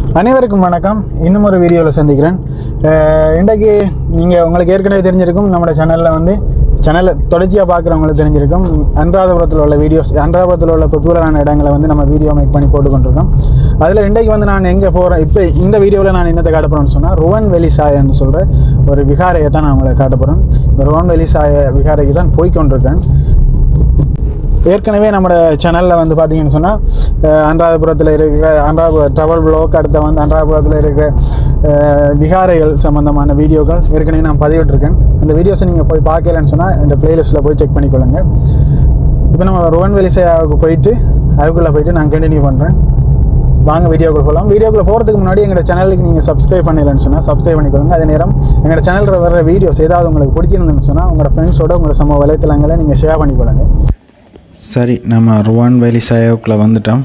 அனைவருக்கும் வணக்கம் இன்னும் ஒரு வீடியோவில் சந்திக்கிறேன் அஹ் இன்றைக்கு நீங்கள் உங்களுக்கு ஏற்கனவே தெரிஞ்சிருக்கும் நம்ம சேனலில் வந்து சேனலை தொடர்ச்சியாக பார்க்குறவங்களுக்கு தெரிஞ்சிருக்கும் அன்றாதபுரத்தில் உள்ள வீடியோஸ் அன்றாதபுரத்தில் உள்ள பாப்புலரான இடங்களை வந்து நம்ம வீடியோ மேக் பண்ணி போட்டு கொண்டிருக்கோம் அதில் இன்றைக்கு வந்து நான் எங்கே போகிறேன் இப்போ இந்த வீடியோவில் நான் என்னத்தை காட்ட போகிறேன்னு சொன்னால் ருவன் வெளி சாயன்னு சொல்கிற ஒரு விகாரையை தான் நான் உங்களை காட்ட போகிறேன் இந்த ருவன் வெளி சாய விகாரைக்கு தான் போய் கொண்டிருக்கேன் ஏற்கனவே நம்மளோட சேனலில் வந்து பார்த்தீங்கன்னு சொன்னால் அன்றாதபுரத்தில் இருக்கிற அன்றாபுர ட்ராவல் ப்ளாக் அடுத்த வந்து அன்றாதபுரத்தில் இருக்கிற அஹ், விகாரைகள் சம்மந்தமான வீடியோக்கள் ஏற்கனவே நான் பதிவிட்டிருக்கேன் அந்த வீடியோஸை நீங்கள் போய் பார்க்கலன்னு சொன்னால் இந்த பிளேலிஸ்ட்டில் போய் செக் பண்ணிக்கொள்ளுங்க இப்போ நம்ம ருவன் வெளிசையாவுக்கு போயிட்டு அதுக்குள்ளே போயிட்டு நான் கண்டினியூ பண்ணுறேன் வாங்க வீடியோக்குள்ள போகலாம் வீடியோக்குள்ள போகிறதுக்கு முன்னாடி எங்களோட சேனலுக்கு நீங்கள் சப்ஸ்கிரைப் பண்ணலன்னு சொன்னால் சப்ஸ்கிரைப் பண்ணிக்கொள்ளுங்க அதே நேரம் எங்களோட சேனலில் வர வீடியோஸ் ஏதாவது உங்களுக்கு பிடிச்சிருந்துன்னு சொன்னால் உங்களோட ஃப்ரெண்ட்ஸோட உங்களோட சமூக வலைத்தளங்களை நீங்கள் ஷேர் பண்ணிக்கொள்ளுங்க சரி நம்ம ருவான் வேலி சாயோக்குள்ளே வந்துட்டோம்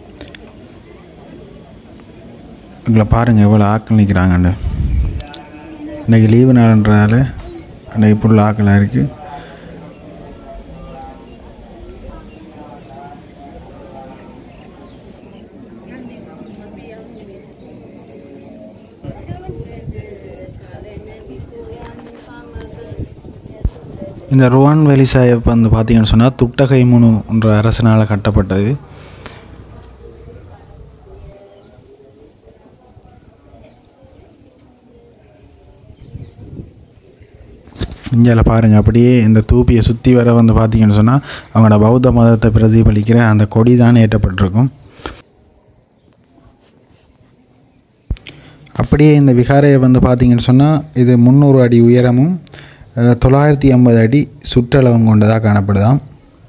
இதில் பாருங்கள் எவ்வளோ ஆக்கள் நிற்கிறாங்கன்னு இன்றைக்கி லீவு நாளுன்றதால இன்றைக்கி ஃபுல் ஆக்களாக இருக்குது இந்த ருவான் வேலி சாயப் வந்து பார்த்தீங்கன்னு சொன்னால் துட்டகை முனு என்ற அரசனால் கட்டப்பட்டது இந்தியாவில் பாருங்கள் அப்படியே இந்த தூப்பியை சுற்றி வர வந்து பார்த்தீங்கன்னு சொன்னால் அவங்களோட பௌத்த மதத்தை பிரதிபலிக்கிற அந்த கொடி தான் ஏற்றப்பட்டிருக்கும் அப்படியே இந்த விகாரையை வந்து பார்த்தீங்கன்னு சொன்னால் இது முந்நூறு அடி உயரமும் அஹ், தொள்ளாயிரத்தி ஐம்பது அடி சுற்றளவும் கொண்டதாக காணப்படுதாம்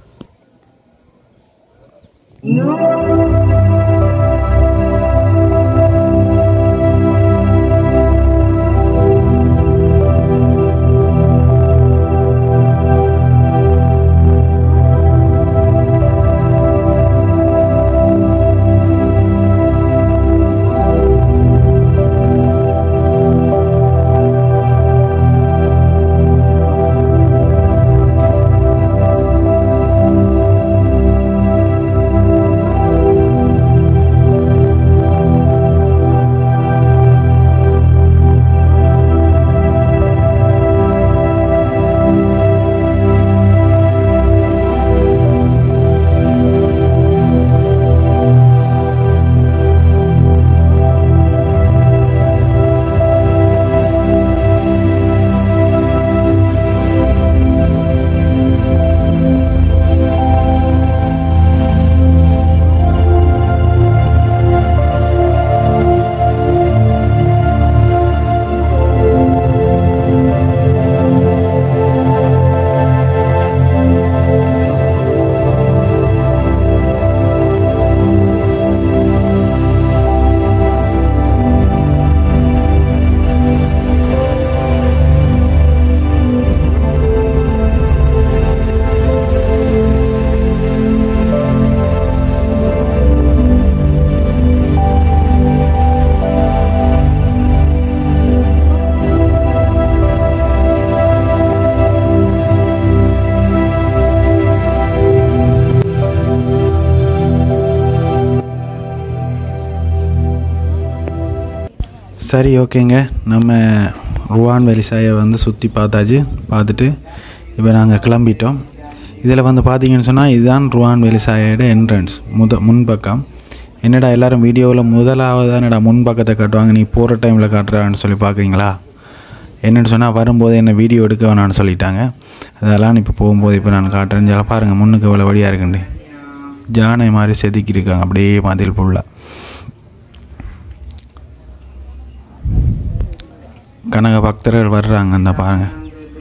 சரி ஓகேங்க நம்ம ருவான் வெளிசாயை வந்து சுற்றி பார்த்தாச்சு பார்த்துட்டு இப்போ நாங்கள் கிளம்பிட்டோம் இதில் வந்து பார்த்தீங்கன்னு சொன்னால் இதுதான் ருவான் வெளிசாயோட என்ட்ரன்ஸ் முத முன்பக்கம் என்னடா எல்லாரும் வீடியோவில் முதலாவதாக என்னடா முன்பக்கத்தை காட்டுவாங்க நீ போகிற டைமில் காட்டுறான்னு சொல்லி பார்க்குறீங்களா என்னென்னு சொன்னால் வரும்போது என்ன வீடியோ எடுக்க வேணாம்னு சொல்லிட்டாங்க அதெல்லாம் இப்போ போகும்போது இப்போ நான் காட்டுறேன் ஜல பாருங்கள் முன்னுக்கு இவ்வளோ வழியாக இருக்குண்டு ஜானை மாதிரி செதுக்கி இருக்காங்க அப்படியே மதில் ஃபுல்லாக கனக பக்தர்கள் வர்றாங்க அந்த பாருங்க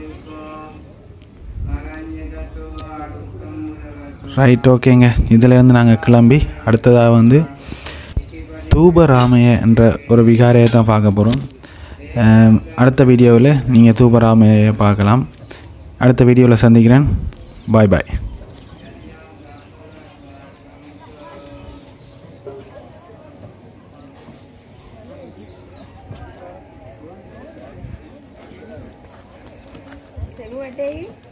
ரைட் ஓகேங்க இதிலேருந்து நாங்கள் கிளம்பி அடுத்ததாக வந்து தூபராமைய என்ற ஒரு விகாரையை தான் பார்க்க போகிறோம் அடுத்த வீடியோவில் நீங்கள் தூபராமையை பார்க்கலாம் அடுத்த வீடியோவில் சந்திக்கிறேன் பாய் பாய் Say what day?